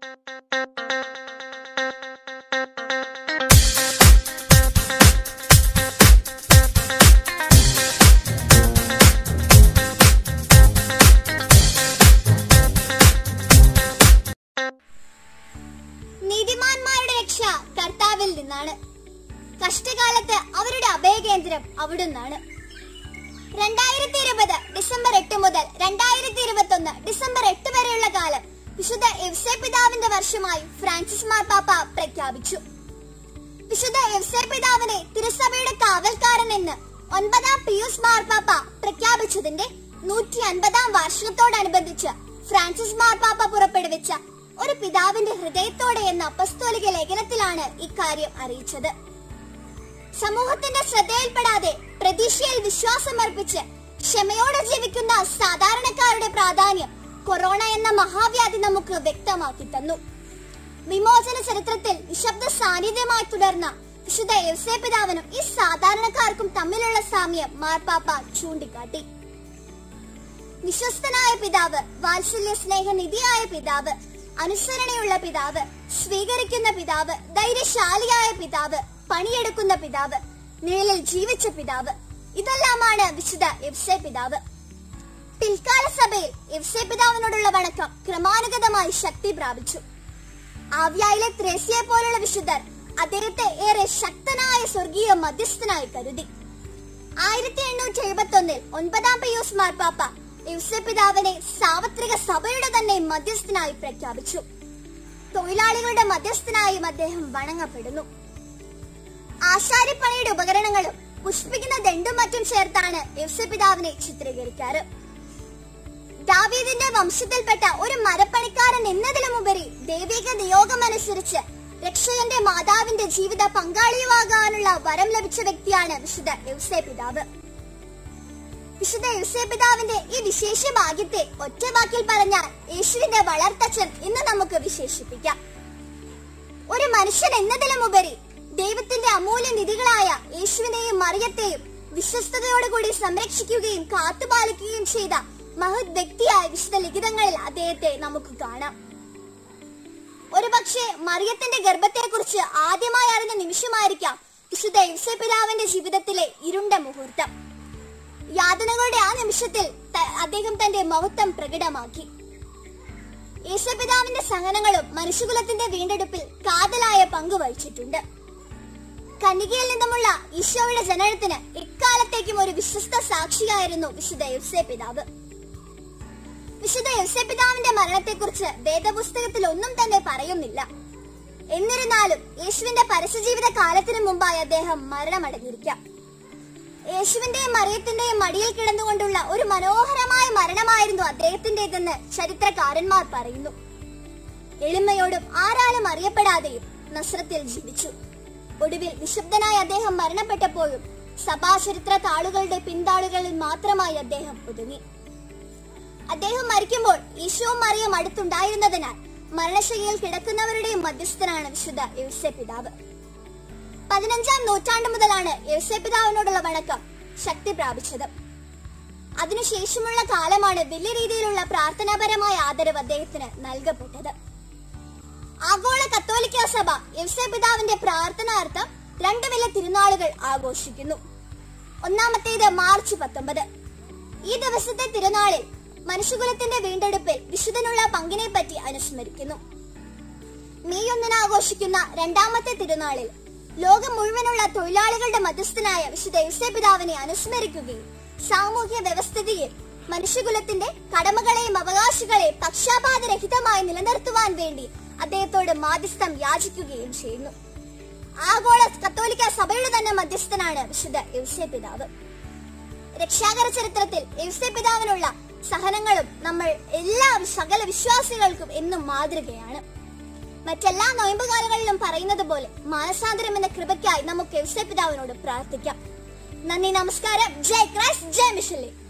നീതിമാന്മാരുടെ രക്ഷ കർത്താവിൽ നിന്നാണ് കഷ്ടകാലത്ത് അവരുടെ അഭയകേന്ദ്രം അവിടുന്നാണ് രണ്ടായിരത്തി ഇരുപത് ഡിസംബർ എട്ട് മുതൽ രണ്ടായിരത്തി ഇരുപത്തി ഒന്ന് ഡിസംബർ എട്ട് വരെയുള്ള കാലം വിശുദ്ധ എവ്സെ പിതാവിന്റെ വർഷമായി ഫ്രാൻസിസ് മാർപ്പാപ്പ പ്രഖ്യാപിച്ചു വിശുദ്ധ എവ്സെ പിതാവിനെ തിരുസഭയുടെ കാവൽക്കാരൻ എന്ന് ഒൻപതാം പിയൂസ് മാർപ്പാപ്പ പ്രഖ്യാപിച്ചതിന്റെ നൂറ്റി അൻപതാം വാർഷികത്തോടനുബന്ധിച്ച് ഫ്രാൻസിസ് മാർപ്പാപ്പ പുറപ്പെടുവിച്ച ഒരു പിതാവിന്റെ ഹൃദയത്തോടെ എന്ന അപ്പസ്തോലിക ലേഖനത്തിലാണ് ഇക്കാര്യം അറിയിച്ചത് സമൂഹത്തിന്റെ ശ്രദ്ധയിൽപ്പെടാതെ പ്രതീക്ഷയിൽ വിശ്വാസമർപ്പിച്ച് ക്ഷമയോടെ ജീവിക്കുന്ന സാധാരണക്കാരുടെ പ്രാധാന്യം കൊറോണ എന്ന മഹാവ്യാധി നമുക്ക് വ്യക്തമാക്കി തന്നു വിമോചന ചരിത്രത്തിൽ നിശബ്ദ സാന്നിധ്യമായി തുടർന്ന വിശുദ്ധ യവസേ പിതാവിനും ഈ സാധാരണക്കാർക്കും തമ്മിലുള്ള സാമ്യം മാർപ്പാപ്പ ചൂണ്ടിക്കാട്ടി വിശ്വസ്തനായ പിതാവ് വാത്സല്യ സ്നേഹനിധിയായ പിതാവ് അനുസരണയുള്ള പിതാവ് സ്വീകരിക്കുന്ന പിതാവ് ധൈര്യശാലിയായ പിതാവ് പണിയെടുക്കുന്ന പിതാവ് നിഴലിൽ ജീവിച്ച പിതാവ് ഇതെല്ലാമാണ് വിശുദ്ധ എഫ്സെ പിതാവ് പിൽക്കാല സഭയിൽ എഫ്സെ പിതാവിനോടുള്ള വണക്കം ക്രമാനുഗതമായി ശക്തി പ്രാപിച്ചു ആവ്യായിലെ ത്രേസ്യയെ പോലുള്ള വിശുദ്ധർ അദ്ദേഹത്തെ ഏറെ ശക്തനായ സ്വർഗീയ മധ്യസ്ഥനായി കരുതി ആയിരത്തി എണ്ണൂറ്റി എഴുപത്തി ഒന്നിൽ ഒൻപതാം പിയൂസ് മാർപ്പാപ്പ യുസെ പിതാവിനെ സാർവത്രിക സഭയുടെ തന്നെ മധ്യസ്ഥനായി പ്രഖ്യാപിച്ചു തൊഴിലാളികളുടെ മധ്യസ്ഥനായും അദ്ദേഹം വണങ്ങപ്പെടുന്നു ആശാരിപ്പണിയുടെ ഉപകരണങ്ങളും പുഷ്പിക്കുന്ന ദണ്ടും മറ്റും ചേർത്താണ് യുസെ പിതാവിനെ ചിത്രീകരിക്കാറ് ദാവീദിന്റെ വംശത്തിൽപ്പെട്ട ഒരു മരപ്പണിക്കാരൻ എന്നതിലുമുപരി ദൈവിക നിയോഗമനുസരിച്ച് രക്ഷകന്റെ മാതാവിന്റെ ജീവിത പങ്കാളിയുമാകാനുള്ള വരം ലഭിച്ച വ്യക്തിയാണ് വിശുദ്ധ യൗസേ പിതാവ് വിശുദ്ധ യൗസേ പിതാവിന്റെ ഈ വിശേഷ ഭാഗ്യത്തെ ഒറ്റ വാക്കിൽ പറഞ്ഞാൽ യേശുവിന്റെ വളർത്തച്ഛൻ എന്ന് നമുക്ക് വിശേഷിപ്പിക്കാം ഒരു മനുഷ്യൻ എന്നതിലുമുപരി ദൈവത്തിന്റെ അമൂല്യ നിധികളായ യേശുവിനെയും മറിയത്തെയും വിശ്വസ്തയോടുകൂടി സംരക്ഷിക്കുകയും കാത്തുപാലിക്കുകയും ചെയ്ത മഹത് വ്യക്തിയായ വിശുദ്ധ ലിഖിതങ്ങളിൽ അദ്ദേഹത്തെ നമുക്ക് കാണാം ഒരുപക്ഷെ മറിയത്തിന്റെ ഗർഭത്തെക്കുറിച്ച് ആദ്യമായി അറിഞ്ഞ നിമിഷമായിരിക്കാം വിശുദ്ധ യൗസേ പിതാവിന്റെ ജീവിതത്തിലെ ഇരുണ്ട മുഹൂർത്തം യാതനകളുടെ ആ നിമിഷത്തിൽ ത- അദ്ദേഹം തന്റെ മഹത്വം പ്രകടമാക്കി യേശുപിതാവിന്റെ സഹനങ്ങളും മനുഷ്യകുലത്തിന്റെ വീണ്ടെടുപ്പിൽ കാതലായ പങ്ക് വഹിച്ചിട്ടുണ്ട് കന്യകയിൽ നിന്നുമുള്ള ഈശോയുടെ ജനനത്തിന് എക്കാലത്തേക്കും ഒരു വിശ്വസ്ത സാക്ഷിയായിരുന്നു വിശുദ്ധ യൗസേ പിതാവ് വിശുദ്ധ യൗസേ പിതാവിന്റെ മരണത്തെക്കുറിച്ച് വേദപുസ്തകത്തിൽ ഒന്നും തന്നെ പറയുന്നില്ല എന്നിരുന്നാലും യേശുവിന്റെ പരസ്യജീവിത കാലത്തിനു മുമ്പായി അദ്ദേഹം മരണമടഞ്ഞിരിക്കാം യേശുവിന്റെയും മറിയത്തിന്റെയും മടിയിൽ കിടന്നുകൊണ്ടുള്ള ഒരു മനോഹരമായ മരണമായിരുന്നു അദ്ദേഹത്തിന്റേതെന്ന് ചരിത്രകാരന്മാർ പറയുന്നു എളിമയോടും ആരാലും അറിയപ്പെടാതെയും നസ്രത്തിൽ ജീവിച്ചു ഒടുവിൽ നിശബ്ദനായി അദ്ദേഹം മരണപ്പെട്ടപ്പോഴും സഭാചരിത്ര താളുകളുടെ പിന്താളുകളിൽ മാത്രമായി അദ്ദേഹം ഒതുങ്ങി അദ്ദേഹം മരിക്കുമ്പോൾ ഈശോവും മറിയും അടുത്തുണ്ടായിരുന്നതിനാൽ മരണശൈലിയിൽ കിടക്കുന്നവരുടെയും മധ്യസ്ഥനാണ് വിശുദ്ധ യൗസെ പിതാവ് പതിനഞ്ചാം നൂറ്റാണ്ട് മുതലാണ് യൗസെ പിതാവിനോടുള്ള വണക്കം ശക്തി പ്രാപിച്ചത് അതിനുശേഷമുള്ള കാലമാണ് വലിയ രീതിയിലുള്ള പ്രാർത്ഥനാപരമായ ആദരവ് അദ്ദേഹത്തിന് നൽകപ്പെട്ടത് ആഗോള കത്തോലിക്ക സഭ യൗസെ പിതാവിന്റെ പ്രാർത്ഥനാർത്ഥം രണ്ട് വലിയ തിരുനാളുകൾ ആഘോഷിക്കുന്നു ഒന്നാമത്തേത് മാർച്ച് പത്തൊമ്പത് ഈ ദിവസത്തെ തിരുനാളിൽ മനുഷ്യകുലത്തിന്റെ വീണ്ടെടുപ്പിൽ വിശുദ്ധനുള്ള പങ്കിനെ പറ്റി അനുസ്മരിക്കുന്നു മെയ് ഒന്നിന് ആഘോഷിക്കുന്ന രണ്ടാമത്തെ തിരുനാളിൽ ലോകം മുഴുവനുള്ള തൊഴിലാളികളുടെ മധ്യസ്ഥനായ വിശുദ്ധ യുസെ പിതാവിനെ അനുസ്മരിക്കുകയും സാമൂഹ്യ വ്യവസ്ഥിതിയിൽ മനുഷ്യകുലത്തിന്റെ കടമകളെയും അവകാശങ്ങളെയും പക്ഷാപാതരഹിതമായി നിലനിർത്തുവാൻ വേണ്ടി അദ്ദേഹത്തോട് മാധ്യസ്ഥം യാചിക്കുകയും ചെയ്യുന്നു ആഗോള കത്തോലിക്ക സഭയുടെ തന്നെ മധ്യസ്ഥനാണ് വിശുദ്ധ യുസെ പിതാവ് രക്ഷാകര ചരിത്രത്തിൽ യുസെ പിതാവിനുള്ള സഹനങ്ങളും നമ്മൾ എല്ലാ സകല വിശ്വാസികൾക്കും എന്നും മാതൃകയാണ് മറ്റെല്ലാ നോയമ്പുകാലങ്ങളിലും പറയുന്നത് പോലെ മാനസാന്തരം എന്ന കൃപയ്ക്കായി നമുക്ക് യുസെ പിതാവിനോട് പ്രാർത്ഥിക്കാം നന്ദി നമസ്കാരം ജയ് ക്രൈസ്റ്റ് ജയ് മിഷലേ